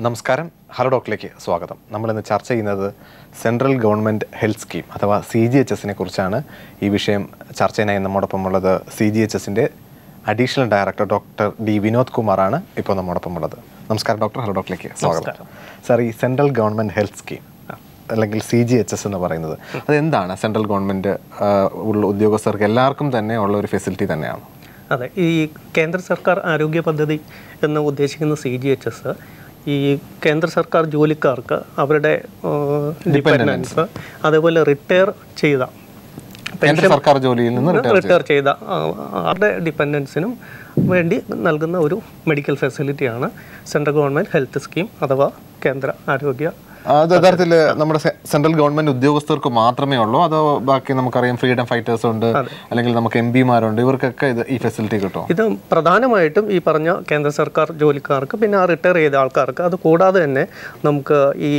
നമസ്കാരം ഹലോ ഡോക്ടറിലേക്ക് സ്വാഗതം നമ്മളിന്ന് ചർച്ച ചെയ്യുന്നത് സെൻട്രൽ ഗവൺമെൻറ് ഹെൽത്ത് സ്കീം അഥവാ സി ജി എച്ച് എസിനെ കുറിച്ചാണ് ഈ വിഷയം ചർച്ചയിനായി നമ്മോടൊപ്പം ഉള്ളത് സി ജി എച്ച് എസിൻ്റെ additional director doctor D Vinod കുമാറാണ് ഇപ്പോൾ നമ്മോടൊപ്പം ഉള്ളത് നമസ്കാരം ഡോക്ടർ ഹലോ ഡോക്ടറിലേക്ക് സ്വാഗതം സാർ ഈ സെൻട്രൽ ഗവൺമെൻറ് ഹെൽത്ത് സ്കീം അല്ലെങ്കിൽ സി ജി എച്ച് എസ് എന്ന് പറയുന്നത് അതെന്താണ് സെൻട്രൽ ഗവൺമെൻറ് ഉള്ള ഉദ്യോഗസ്ഥർക്ക് എല്ലാവർക്കും തന്നെ ഉള്ള ഒരു ഫെസിലിറ്റി തന്നെയാണ് അതെ ഈ കേന്ദ്ര സർക്കാർ ആരോഗ്യ പദ്ധതി എന്ന് ഉദ്ദേശിക്കുന്ന സി ജി എച്ച് എസ് ഈ കേന്ദ്ര സർക്കാർ ജോലിക്കാർക്ക് അവരുടെ ഡിപ്പെൻഡൻസ് അതേപോലെ റിട്ടയർ ചെയ്ത കേന്ദ്ര സർക്കാർ ജോലിയിൽ നിന്ന് റിട്ടയർ റിട്ടയർ ചെയ്ത ആ, അവരുടെ ഡിപ്പെൻഡൻസിനും വേണ്ടി നൽകുന്ന ഒരു മെഡിക്കൽ ഫെസിലിറ്റിയാണ് സെൻട്രൽ ഗവൺമെൻറ് ഹെൽത്ത് സ്കീം അഥവാ കേന്ദ്ര ആരോഗ്യ അത് യഥാർത്ഥത്തിൽ നമ്മുടെ സെ- സെൻട്രൽ ഗവൺമെന്റ് ഉദ്യോഗസ്ഥർക്ക് മാത്രമേ ഉള്ളൂ അതോ ബാക്കി നമുക്കറിയാം ഫ്രീഡം ഫൈറ്റേഴ്സ് ഉണ്ട് അല്ലെങ്കിൽ നമുക്ക് എം പിമാരുണ്ട് ഇവർക്കൊക്കെ ഇത് ഈ ഫെസിലിറ്റി കിട്ടും ഇത് പ്രധാനമായിട്ടും ഈ പറഞ്ഞ കേന്ദ്ര സർക്കാർ ജോലിക്കാർക്ക് പിന്നെ ആ റിട്ടയർ ചെയ്ത ആൾക്കാർക്ക് അത് കൂടാതെ തന്നെ നമുക്ക് ഈ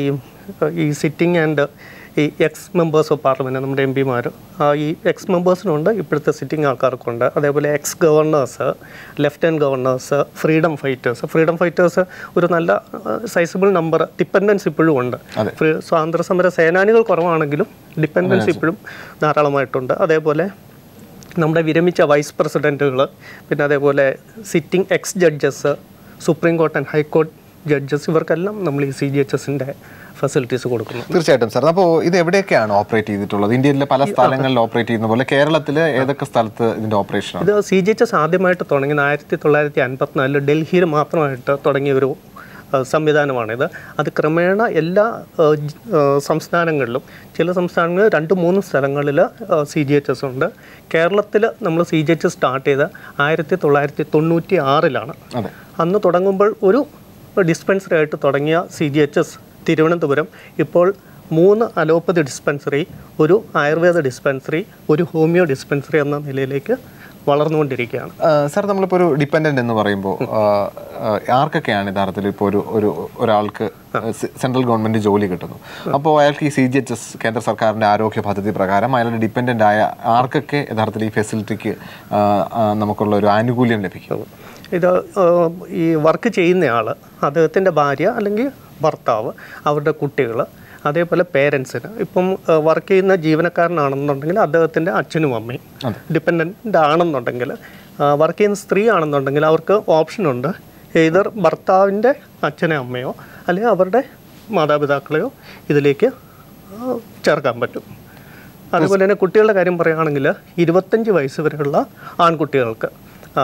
ഈ സിറ്റിംഗ് ആൻഡ് ഈ എക്സ് മെമ്പേഴ്സ് ഓഫ് പാർലമെൻറ്റ് നമ്മുടെ എം പിമാർ ഈ എക്സ് മെമ്പേഴ്സിനുണ്ട് ഇപ്പോഴത്തെ സിറ്റിംഗ് ആൾക്കാർക്കുണ്ട് അതേപോലെ ex governors lieutenant governors freedom fighters freedom fighters ഒരു നല്ല സൈസബിൾ നമ്പർ ഡിപ്പെൻഡൻസ് ഇപ്പോഴും ഉണ്ട് ഫ്രീ സ്വാതന്ത്ര്യ സമര സേനാനികൾ കുറവാണെങ്കിലും ഡിപ്പെൻഡൻസ് ഇപ്പോഴും ധാരാളമായിട്ടുണ്ട് അതേപോലെ നമ്മുടെ വിരമിച്ച വൈസ് പ്രസിഡൻറ്റുകൾ പിന്നെ അതേപോലെ sitting ex judges supreme court and high court judges ഇവർക്കെല്ലാം നമ്മൾ ഈ സി ജി എച്ച് എസിൻ്റെ ഫെസിലിറ്റീസ് കൊടുക്കുന്നു തീർച്ചയായിട്ടും സാർ അപ്പോൾ ഇത് എവിടെയൊക്കെയാണ് ഓപ്പറേറ്റ് ചെയ്തിട്ടുള്ളത് ഇന്ത്യയിലെ പല സ്ഥലങ്ങളിൽ ഓപ്പറേറ്റ് ചെയ്യുന്ന പോലെ കേരളത്തിൽ ഏതൊക്കെ സ്ഥലത്ത് ഇതിന്റെ ഓപ്പറേഷൻ ആണ് ഇത് സി ജി എച്ച് എസ് ആദ്യമായിട്ട് തുടങ്ങിയത് ആയിരത്തി തൊള്ളായിരത്തി അൻപത്തിനാലിൽ ഡൽഹിയിൽ മാത്രമായിട്ട് തുടങ്ങിയ ഒരു ആ, സംവിധാനമാണിത് അത് ക്രമേണ എല്ലാ ആ, ജ്- ആ, സംസ്ഥാനങ്ങളിലും ചില സംസ്ഥാനങ്ങളിൽ രണ്ട് മൂന്ന് സ്ഥലങ്ങളിൽ സി ജി എച്ച് എസ് ഉണ്ട് കേരളത്തിൽ നമ്മൾ C G H S start ചെയ്ത് ആയിരത്തി തൊള്ളായിരത്തി തൊണ്ണൂറ്റി ആറിലാണ് അതെ അന്ന് തുടങ്ങുമ്പോൾ ഒരു ഡിസ്പെൻസറി ആയിട്ട് തുടങ്ങിയ C G H S Thiruvananthapuram ഇപ്പോൾ മൂന്ന് അലോപ്പതി ഡിസ്പെൻസറി ഒരു ആയുർവേദ ഡിസ്പെൻസറി ഒരു ഹോമിയോ ഡിസ്പെൻസറി എന്ന നിലയിലേക്ക് വളർന്നുകൊണ്ടിരിക്കുകയാണ് ആ, സാർ നമ്മളിപ്പോൾ ഒരു ഡിപ്പെൻഡൻ്റ് എന്ന് പറയുമ്പോൾ ആ, ആ, ആർക്കൊക്കെയാണ് യഥാർത്ഥത്തിൽ ഇപ്പോൾ ഒരു ഒരു ഒരാൾക്ക് സെ- സെൻട്രൽ ഗവൺമെന്റ് ജോലി കിട്ടുന്നു അപ്പോൾ അയാൾക്ക് ഈ സി ജി എച്ച് എസ് കേന്ദ്ര സർക്കാരിന്റെ ആരോഗ്യ പദ്ധതി പ്രകാരം അയാളുടെ ഡിപ്പെൻഡൻ്റ് ആയ ആർക്കൊക്കെ യഥാർത്ഥത്തിൽ ഈ ഫെസിലിറ്റിക്ക് ആ, ആ, നമുക്കുള്ള ഒരു ആനുകൂല്യം ലഭിക്കും ഇത് ആ, ഈ വർക്ക് ചെയ്യുന്നയാൾ അദ്ദേഹത്തിൻ്റെ ഭാര്യ അല്ലെങ്കിൽ ഭർത്താവ് അവരുടെ കുട്ടികൾ അതേപോലെ പേരൻസിന് ഇപ്പം വർക്ക് ചെയ്യുന്ന ജീവനക്കാരനാണെന്നുണ്ടെങ്കിൽ അദ്ദേഹത്തിൻ്റെ അച്ഛനും അമ്മയും ഡിപ്പെൻഡൻ്റ് ആണെന്നുണ്ടെങ്കിൽ വർക്ക് ചെയ്യുന്ന സ്ത്രീ ആണെന്നുണ്ടെങ്കിൽ അവർക്ക് ഓപ്ഷനുണ്ട് ഏതർ ഭർത്താവിൻ്റെ അച്ഛനോ അമ്മയോ അല്ലെങ്കിൽ അവരുടെ മാതാപിതാക്കളെയോ ഇതിലേക്ക് ആ, ചേർക്കാൻ പറ്റും അതുപോലെ തന്നെ കുട്ടികളുടെ കാര്യം പറയുകയാണെങ്കിൽ ഇരുപത്തഞ്ച് വയസ്സ് വരെയുള്ള ആൺകുട്ടികൾക്ക് ആ,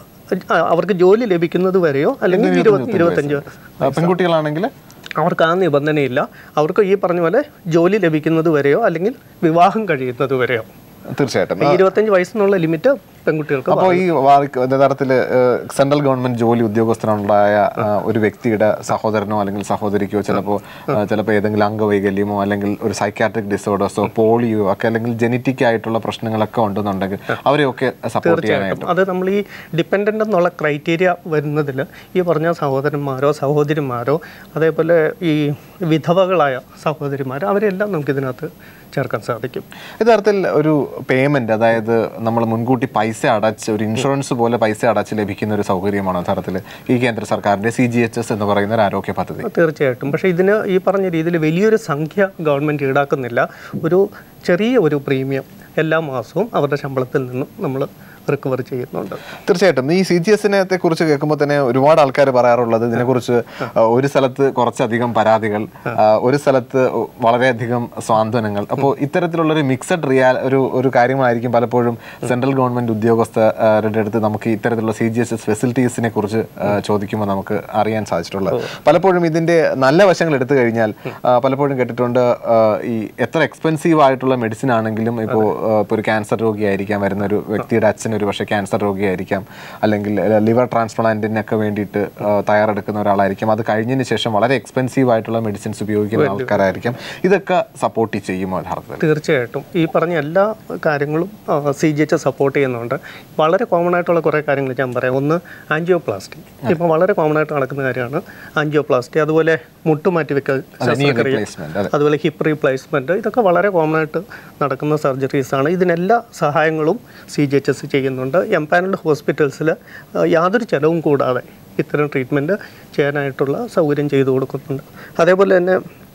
ആ, അവർക്ക് ജോലി ലഭിക്കുന്നത് വരെയോ അല്ലെങ്കിൽ ഇരുപത്തി ഇരുപത്തഞ്ച് ആ, പെൺകുട്ടികളാണെങ്കിൽ അവർക്ക് ആ നിബന്ധനയില്ല അവർക്ക് ഈ പറഞ്ഞ പോലെ ജോലി ലഭിക്കുന്നത് വരെയോ അല്ലെങ്കിൽ വിവാഹം കഴിയുന്നത് വരെയോ തീർച്ചയായിട്ടും ഈ ഇരുപത്തഞ്ച് വയസ്സെന്നുള്ള ലിമിറ്റ് പെൺകുട്ടികൾക്ക് അപ്പോൾ ഈ വാ- യഥാർത്ഥത്തിൽ സെൻട്രൽ ഗവൺമെന്റ് ജോലി ഉദ്യോഗസ്ഥനുണ്ടായ ആ, ഒരു വ്യക്തിയുടെ സഹോദരനോ അല്ലെങ്കിൽ സഹോദരിക്കോ ചിലപ്പോൾ ചിലപ്പോൾ ഏതെങ്കിലും അംഗവൈകല്യമോ അല്ലെങ്കിൽ ഒരു സൈക്കാട്രിക് ഡിസോർഡേഴ്സോ പോളിയോ ഒക്കെ അല്ലെങ്കിൽ ജനറ്റിക് ആയിട്ടുള്ള പ്രശ്നങ്ങളൊക്കെ ഉണ്ടെന്നുണ്ടെങ്കിൽ അവരെയൊക്കെ സപ്പോർട്ട് ചെയ്യാനായിട്ട് അത് നമ്മൾ ഈ ഡിപ്പെൻഡൻ്റ് എന്നുള്ള ക്രൈറ്റീരിയ വരുന്നതിൽ ഈ പറഞ്ഞ സഹോദരന്മാരോ സഹോദരിമാരോ അതേപോലെ ഈ വിധവകളായ സഹോദരിമാർ അവരെല്ലാം നമുക്കിതിനകത്ത് ചേർക്കാൻ സാധിക്കും യഥാർത്ഥത്തിൽ ഒരു പേയ്മെന്റ് അതായത് നമ്മൾ മുൻകൂട്ടി പൈസ അടച്ച് ഒരു ഇൻഷുറൻസ് പോലെ പൈസ അടച്ച് ലഭിക്കുന്ന ഒരു സൗകര്യമാണ് യഥാർത്ഥത്തിൽ ഈ കേന്ദ്ര സർക്കാരിന്റെ സി ജി എച്ച് എസ് എന്ന് പറയുന്ന ഒരു ആരോഗ്യ പദ്ധതി തീർച്ചയായിട്ടും പക്ഷേ ഇതിന് ഈ പറഞ്ഞ രീതിയിൽ വലിയൊരു സംഖ്യ ഗവൺമെൻറ് ഈടാക്കുന്നില്ല ഒരു ചെറിയ ഒരു പ്രീമിയം എല്ലാ മാസവും അവരുടെ ശമ്പളത്തിൽ നിന്നും നമ്മൾ റിക്കവർ ചെയ്യുന്നുണ്ട് തീർച്ചയായിട്ടും ഈ സി ജി എസിനെ കുറിച്ച് കേൾക്കുമ്പോൾ തന്നെ ഒരുപാട് ആൾക്കാർ പറയാറുള്ളത് ഇതിനെക്കുറിച്ച് ആ, ഒരു സ്ഥലത്ത് കുറച്ചധികം പരാതികൾ ആ, ഒരു സ്ഥലത്ത് വളരെയധികം സ്വാന്തനങ്ങൾ അപ്പോൾ ഇത്തരത്തിലുള്ള ഒരു മിക്സഡ് റിയാൽ ഒരു ഒരു കാര്യമായിരിക്കും പലപ്പോഴും സെൻട്രൽ ഗവൺമെന്റ് ഉദ്യോഗസ്ഥരുടെ അടുത്ത് നമുക്ക് ഇത്തരത്തിലുള്ള സി ജി എസ് എസ് ഫെസിലിറ്റീസിനെ കുറിച്ച് ആ, ചോദിക്കുമ്പോൾ നമുക്ക് അറിയാൻ സാധിച്ചിട്ടുള്ളത് പലപ്പോഴും ഇതിന്റെ നല്ല വശങ്ങൾ എടുത്തു കഴിഞ്ഞാൽ ആ, പലപ്പോഴും കേട്ടിട്ടുണ്ട് ആ, ഈ എത്ര എക്സ്പെൻസീവ് ആയിട്ടുള്ള മെഡിസിൻ ആണെങ്കിലും ഇപ്പോൾ ഇപ്പോൾ ഒരു ക്യാൻസർ രോഗിയായിരിക്കാം വരുന്ന ഒരു വ്യക്തിയുടെ അച്ഛൻ ഒരു പക്ഷേ ക്യാൻസർ രോഗിയായിരിക്കാം അല്ലെങ്കിൽ ലിവർ ട്രാൻസ്പ്ലാന്റിനൊക്കെ വേണ്ടിയിട്ട് ആ, തയ്യാറെടുക്കുന്ന ഒരാളായിരിക്കും അത് കഴിഞ്ഞതിന് ശേഷം വളരെ എക്സ്പെൻസീവ് ആയിട്ടുള്ള മെഡിസിൻസ് ഉപയോഗിക്കുന്ന ആൾക്കാരായിരിക്കും ഇതൊക്കെ സപ്പോർട്ട് ചെയ്യുമോ യഥാർത്ഥത്തിൽ തീർച്ചയായിട്ടും ഈ പറഞ്ഞ എല്ലാ കാര്യങ്ങളും സി ജി എച്ച് സപ്പോർട്ട് ചെയ്യുന്നുണ്ട് വളരെ കോമൺ ആയിട്ടുള്ള കുറേ കാര്യങ്ങൾ ഞാൻ പറയാം ഒന്ന് ആൻജിയോപ്ലാസ്റ്റി ഇപ്പോൾ വളരെ കോമൺ ആയിട്ട് നടക്കുന്ന കാര്യമാണ് ആൻജിയോപ്ലാസ്റ്റി അതുപോലെ മുട്ടുമാറ്റി വെക്കൽ ശസ്ത്രക്രിയ replacement, അതെ. അതുപോലെ ഹിപ്പ് റീപ്ലേസ്മെൻറ്റ് ഇതൊക്കെ വളരെ കോമൺ ആയിട്ട് നടക്കുന്ന സർജറീസ് ആണ് ഇതിനെല്ലാ സഹായങ്ങളും സി ജി എച്ച് എസ് ചെയ്യുന്നുണ്ട് എംപാനൽഡ് ഹോസ്പിറ്റൽസിൽ യാതൊരു ചിലവും കൂടാതെ ഇത്തരം ട്രീറ്റ്മെൻറ്റ് ചെയ്യാനായിട്ടുള്ള സൗകര്യം ചെയ്തു കൊടുക്കുന്നുണ്ട് അതേപോലെ തന്നെ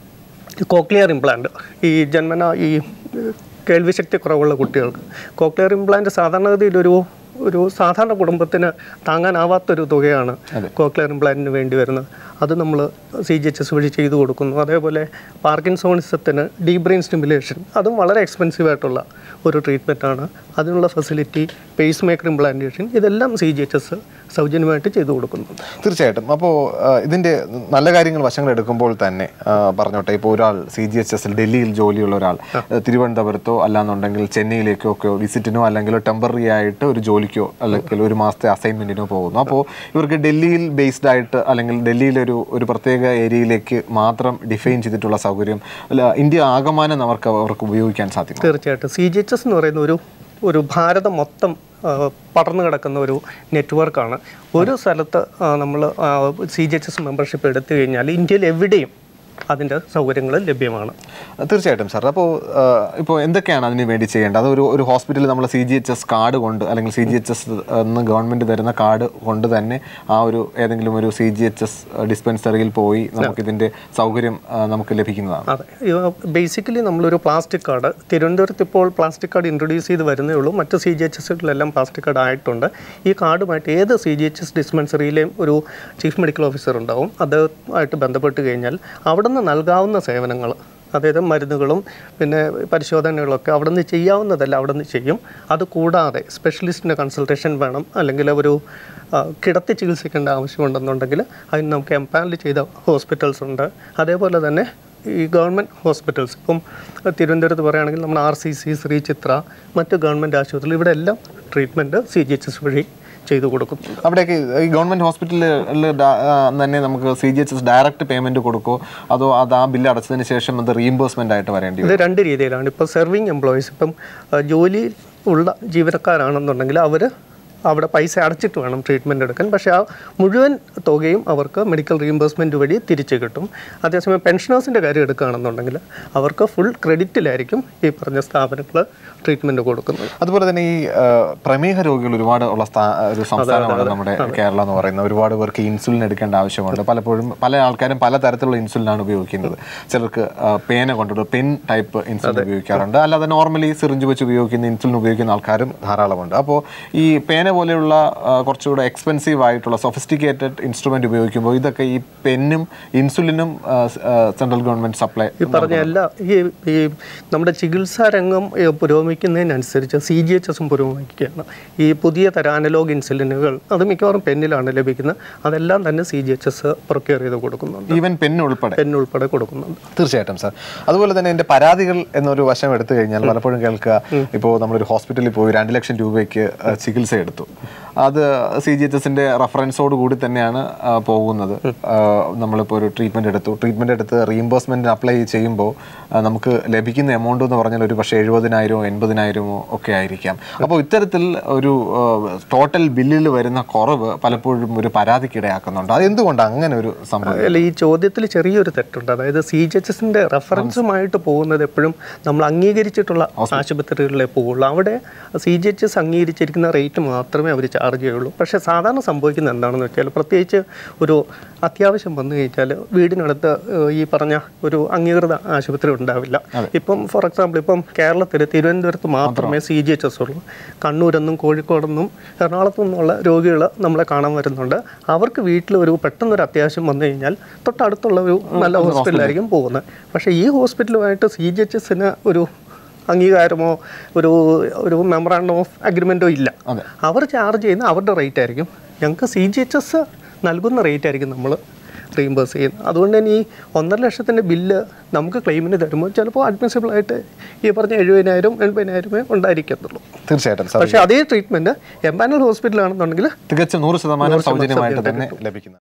കോക്ലിയർ ഇംപ്ലാന്റ് ഈ ജന്മന ഈ കേൾവിശക്തി കുറവുള്ള കുട്ടികൾക്ക് കോക്ലിയർ ഇംപ്ലാന്റ് സാധാരണഗതിയിൽ ഒരു ഒരു സാധാരണ കുടുംബത്തിന് താങ്ങാനാവാത്തൊരു തുകയാണ് കോക്ലിയർ ഇംപ്ലാന്റിന് വേണ്ടി വരുന്നത് അത് നമ്മൾ സി ജി എച്ച് എസ് വഴി ചെയ്തു കൊടുക്കുന്നു അതേപോലെ പാർക്കിൻസോണിസത്തിന് ഡീപ് ബ്രെയിൻ സ്റ്റിമുലേഷൻ അതും വളരെ എക്സ്പെൻസീവ് ആയിട്ടുള്ള ഒരു ട്രീറ്റ്മെൻറ്റാണ് അതിനുള്ള ഫെസിലിറ്റി പേസ് മേക്കർ ഇംപ്ലാന്റേഷൻ ഇതെല്ലാം സി ജി എച്ച് എസ് സൗജന്യമായിട്ട് ചെയ്തു കൊടുക്കുന്നുണ്ട് തീർച്ചയായിട്ടും അപ്പോൾ ഇതിൻ്റെ നല്ല കാര്യങ്ങൾ വശങ്ങൾ എടുക്കുമ്പോൾ തന്നെ ആ, പറഞ്ഞോട്ടെ ഇപ്പോൾ ഒരാൾ സി ജി എച്ച് എസിൽ ഡൽഹിയിൽ ജോലിയുള്ള ഒരാൾ തിരുവനന്തപുരത്തോ അല്ലാന്നുണ്ടെങ്കിൽ ചെന്നൈയിലേക്കോ ഒക്കെ വിസിറ്റിനോ അല്ലെങ്കിൽ ടെമ്പററി ആയിട്ട് ഒരു ജോലിക്കോ അല്ലെങ്കിൽ ഒരു മാസത്തെ അസൈൻമെന്റിനോ പോകുന്നു അപ്പോൾ ഇവർക്ക് ഡൽഹിയിൽ ബേസ്ഡ് ആയിട്ട് അല്ലെങ്കിൽ ഡൽഹിയിലെ ഒരു ഒരു പ്രത്യേക ഏരിയയിലേക്ക് മാത്രം ഡിഫൈൻ ചെയ്തിട്ടുള്ള സൗകര്യം അല്ല ഇന്ത്യ ആകമാനം അവർക്ക് അവർക്ക് ഉപയോഗിക്കാൻ സാധിക്കും തീർച്ചയായിട്ടും സി ജി എച്ച് എസ് എന്ന് പറയുന്ന ഒരു ഒരു ഭാരതം മൊത്തം ആ, പടർന്നു കിടക്കുന്ന ഒരു നെറ്റ്വർക്കാണ് ഒരു സ്ഥലത്ത് നമ്മൾ C G H S membership എടുത്തു കഴിഞ്ഞാൽ ഇന്ത്യയിൽ എവിടെയും അതിൻ്റെ സൗകര്യങ്ങൾ ലഭ്യമാണ് തീർച്ചയായിട്ടും സാർ അപ്പോൾ ഇപ്പോൾ എന്തൊക്കെയാണ് അതിന് വേണ്ടി ചെയ്യേണ്ടത് അത് ഒരു ഒരു ഹോസ്പിറ്റലിൽ നമ്മൾ C G H S card കൊണ്ട് അല്ലെങ്കിൽ സി ജി എച്ച് എസ് എന്ന് ഗവൺമെൻറ് തരുന്ന കാർഡ് കൊണ്ട് തന്നെ ആ ഒരു ഏതെങ്കിലും ഒരു സി ജി എച്ച് എസ് ഡിസ്പെൻസറിയിൽ പോയി നമുക്കിതിൻ്റെ സൗകര്യം ആ, നമുക്ക് ലഭിക്കുന്നതാണ് അതെ ബേസിക്കലി നമ്മളൊരു പ്ലാസ്റ്റിക് കാർഡ് തിരുവനന്തപുരത്ത് ഇപ്പോൾ പ്ലാസ്റ്റിക് കാർഡ് ഇൻട്രൊഡ്യൂസ് ചെയ്ത് വരുന്നേ ഉള്ളൂ മറ്റ് സി ജി എച്ച് എസുകളിലെല്ലാം പ്ലാസ്റ്റിക് കാർഡ് ആയിട്ടുണ്ട് ഈ കാർഡുമായിട്ട് ഏത് സി ജി എച്ച് എസ് ഡിസ്പെൻസറിയിലെയും ഒരു ചീഫ് മെഡിക്കൽ ഓഫീസർ ഉണ്ടാവും അതുമായിട്ട് ബന്ധപ്പെട്ട് കഴിഞ്ഞാൽ അവിടെ നിന്ന് നൽകാവുന്ന സേവനങ്ങൾ അതായത് മരുന്നുകളും പിന്നെ പരിശോധനകളൊക്കെ അവിടെ നിന്ന് ചെയ്യാവുന്നതല്ല അവിടെ നിന്ന് ചെയ്യും അത് കൂടാതെ സ്പെഷ്യലിസ്റ്റിൻ്റെ കൺസൾട്ടേഷൻ വേണം അല്ലെങ്കിൽ ഒരു ആ, കിടത്തി ചികിത്സിക്കേണ്ട ആവശ്യമുണ്ടെന്നുണ്ടെങ്കിൽ അതിന് നമുക്ക് എംപാനൽ ചെയ്ത ഹോസ്പിറ്റൽസ് ഉണ്ട് അതേപോലെ തന്നെ ഈ ഗവൺമെൻറ് ഹോസ്പിറ്റൽസ് ഇപ്പം തിരുവനന്തപുരത്ത് പറയുകയാണെങ്കിൽ നമ്മൾ R C C Shri Chitra മറ്റ് ഗവൺമെൻറ് ആശുപത്രികൾ ഇവിടെ എല്ലാം treatment C G H S വഴി ചെയ്തു കൊടുക്കുന്നുണ്ട് അവിടെയൊക്കെ ഈ ഗവൺമെൻറ് ഹോസ്പിറ്റലിൽ തന്നെ നമുക്ക് C G H S direct payment കൊടുക്കോ അതോ അത് ആ ബില്ല് അടച്ചതിന് ശേഷം അത് റീഇംബേഴ്സ്മെൻ്റ് ആയിട്ട് വരേണ്ടി വരും ഇത് രണ്ട് രീതിയിലാണ് ഇപ്പോൾ സെർവിങ് എംപ്ലോയീസ് ഇപ്പം ആ, ജോലിയിൽ ഉള്ള ജീവനക്കാരാണെന്നുണ്ടെങ്കിൽ അവർ അവിടെ പൈസ അടച്ചിട്ട് വേണം ട്രീറ്റ്മെൻറ്റ് എടുക്കാൻ പക്ഷേ ആ മുഴുവൻ തുകയും അവർക്ക് മെഡിക്കൽ റീഇംബേഴ്സ്മെൻറ്റ് വഴി തിരിച്ചു കിട്ടും അതേസമയം പെൻഷനേഴ്സിൻ്റെ കാര്യം എടുക്കുകയാണെന്നുണ്ടെങ്കിൽ അവർക്ക് ഫുൾ ക്രെഡിറ്റിലായിരിക്കും ഈ പറഞ്ഞ സ്ഥാപനങ്ങൾ ട്രീറ്റ്മെൻറ്റ് കൊടുക്കുന്നത് അതുപോലെ തന്നെ ഈ ആ, പ്രമേഹ രോഗികൾ ഒരുപാട് ഉള്ള സ്ഥാ- ഒരു സംസ്ഥാനമാണ് നമ്മുടെ കേരളം എന്ന് പറയുന്നത് ഒരുപാട് പേർക്ക് ഇൻസുലിൻ എടുക്കേണ്ട ആവശ്യമുണ്ട് പലപ്പോഴും പല ആൾക്കാരും പല തരത്തിലുള്ള ഇൻസുലിനാണ് ഉപയോഗിക്കുന്നത് ചിലർക്ക് ആ, പേന കൊണ്ടുള്ള പെൻ ടൈപ്പ് ഇൻസുലിൻ ഉപയോഗിക്കാറുണ്ട് അല്ലാതെ നോർമലി സിറിഞ്ച് വെച്ച് ഉപയോഗിക്കുന്ന ഇൻസുലിൻ ഉപയോഗിക്കുന്ന ആൾക്കാരും ധാരാളമുണ്ട് അപ്പോൾ ഈ പേന പോലെയുള്ള ആ, കുറച്ചുകൂടെ എക്സ്പെൻസീവ് ആയിട്ടുള്ള സൊഫിസ്റ്റിക്കേറ്റഡ് ഇൻസ്ട്രുമെന്റ് ഉപയോഗിക്കുമ്പോൾ ഇതൊക്കെ ഈ പെന്നും ഇൻസുലിനും സെൻട്രൽ ഗവൺമെന്റ് സപ്ലൈ ഈ പറഞ്ഞ എല്ലാ ഈ ഈ നമ്മുടെ ചികിത്സാ രംഗം ഏ, പുരോഗമിക്കുന്നതിനനുസരിച്ച് സി ജി എച്ച് എസും പുരോഗമിക്കുകയാണ് ഈ പുതിയ തരം അനലോഗ് ഇൻസുലിനുകൾ അത് മിക്കവാറും പെന്നിലാണ് ലഭിക്കുന്നത് അതെല്ലാം തന്നെ C G H S procure ചെയ്ത് കൊടുക്കുന്നുണ്ട് ഈവൻ പെൻ ഉൾപ്പെടെ പെൻ ഉൾപ്പെടെ കൊടുക്കുന്നുണ്ട് തീർച്ചയായിട്ടും സാർ അതുപോലെ തന്നെ എൻ്റെ പരാതികൾ എന്നൊരു വശം എടുത്തു കഴിഞ്ഞാൽ പലപ്പോഴും കേൾക്കുക ഇപ്പോൾ നമ്മളൊരു ഹോസ്പിറ്റലിൽ പോയി രണ്ട് ലക്ഷം രൂപയ്ക്ക് ആ, ചികിത്സ എടുത്തു അത് സി ജി എച്ച് എസിൻ്റെ റെഫറൻസോട് കൂടി തന്നെയാണ് ആ, പോകുന്നത് ആ, നമ്മളിപ്പോൾ ഒരു ട്രീറ്റ്മെൻറ്റ് എടുത്തു ട്രീറ്റ്മെൻറ്റ് എടുത്ത് റീഇംബേഴ്സ്മെൻറ്റ് അപ്ലൈ ചെയ്യുമ്പോൾ ആ, നമുക്ക് ലഭിക്കുന്ന എമൗണ്ട് എന്ന് പറഞ്ഞാൽ ഒരു പക്ഷേ എഴുപതിനായിരമോ എൺപതിനായിരമോ ഒക്കെ ആയിരിക്കാം അപ്പോൾ ഇത്തരത്തിൽ ഒരു ടോട്ടൽ ബില്ലിൽ വരുന്ന കുറവ് പലപ്പോഴും ഒരു പരാതിക്കിടയാക്കുന്നുണ്ട് അത് എന്തുകൊണ്ടാണ് അങ്ങനെ ഒരു സംഭവം അല്ല ഈ ചോദ്യത്തിൽ ചെറിയൊരു തെറ്റുണ്ട് അതായത് സി ജി എച്ച് എസിൻ്റെ റെഫറൻസുമായിട്ട് പോകുന്നത് എപ്പോഴും നമ്മൾ അംഗീകരിച്ചിട്ടുള്ള ആശുപത്രികളിലേ പോവുള്ളൂ അവിടെ സി ജി എച്ച് എസ് അംഗീകരിച്ചിരിക്കുന്ന റേറ്റ് മാത്രമേ അവർ ചാർജ് ചെയ്യുള്ളൂ പക്ഷേ സാധാരണ സംഭവിക്കുന്നത് എന്താണെന്ന് വെച്ചാൽ പ്രത്യേകിച്ച് ഒരു അത്യാവശ്യം വന്നു കഴിഞ്ഞാൽ വീടിനടുത്ത് ഏഹ്, ഈ പറഞ്ഞ ഒരു അംഗീകൃത ആശുപത്രി ഉണ്ടാവില്ല ഇപ്പം ഫോർ എക്സാമ്പിൾ ഇപ്പം കേരളത്തിൽ തിരുവനന്തപുരത്ത് മാത്രമേ സി ജി എച്ച് എസ് ഉള്ളൂ കണ്ണൂരെന്നും കോഴിക്കോടെന്നും എറണാകുളത്തു നിന്നുള്ള രോഗികൾ നമ്മളെ കാണാൻ വരുന്നുണ്ട് അവർക്ക് വീട്ടിൽ ഒരു പെട്ടെന്നൊരു അത്യാവശ്യം വന്നു കഴിഞ്ഞാൽ തൊട്ടടുത്തുള്ള ഒരു നല്ല ഹോസ്പിറ്റലായിരിക്കും പോകുന്നത് പക്ഷേ ഈ ഹോസ്പിറ്റലുമായിട്ട് സി ജി എച്ച് എസിന് ഒരു അംഗീകാരമോ ഒരു ഒരു മെമ്മറാണ്ടം ഓഫ് അഗ്രിമെൻറ്റോ ഇല്ല അതെ. അവർ ചാർജ് ചെയ്യുന്ന അവരുടെ റേറ്റ് ആയിരിക്കും ഞങ്ങൾക്ക് സി ജി എച്ച് എസ് നൽകുന്ന റേറ്റ് ആയിരിക്കും നമ്മൾ റീംബേഴ്സ് ചെയ്യുന്നത് അതുകൊണ്ട് തന്നെ ഈ ഒന്നര ലക്ഷത്തിൻ്റെ ബില്ല് നമുക്ക് ക്ലെയിമിന് തരുമ്പോൾ ചിലപ്പോൾ അഡ്മിസിബിൾ ആയിട്ട് ഈ പറഞ്ഞ എഴുപതിനായിരം എൺപതിനായിരമേ ഉണ്ടായിരിക്കത്തുള്ളൂ തീർച്ചയായിട്ടും സാർ പക്ഷേ അതേ ട്രീറ്റ്മെൻറ്റ് എംപാനൽ ഹോസ്പിറ്റലാണെന്നുണ്ടെങ്കിൽ തികച്ചും നൂറ് ശതമാനം സൗജന്യമായിട്ട് തന്നെ ലഭിക്കുന്നത്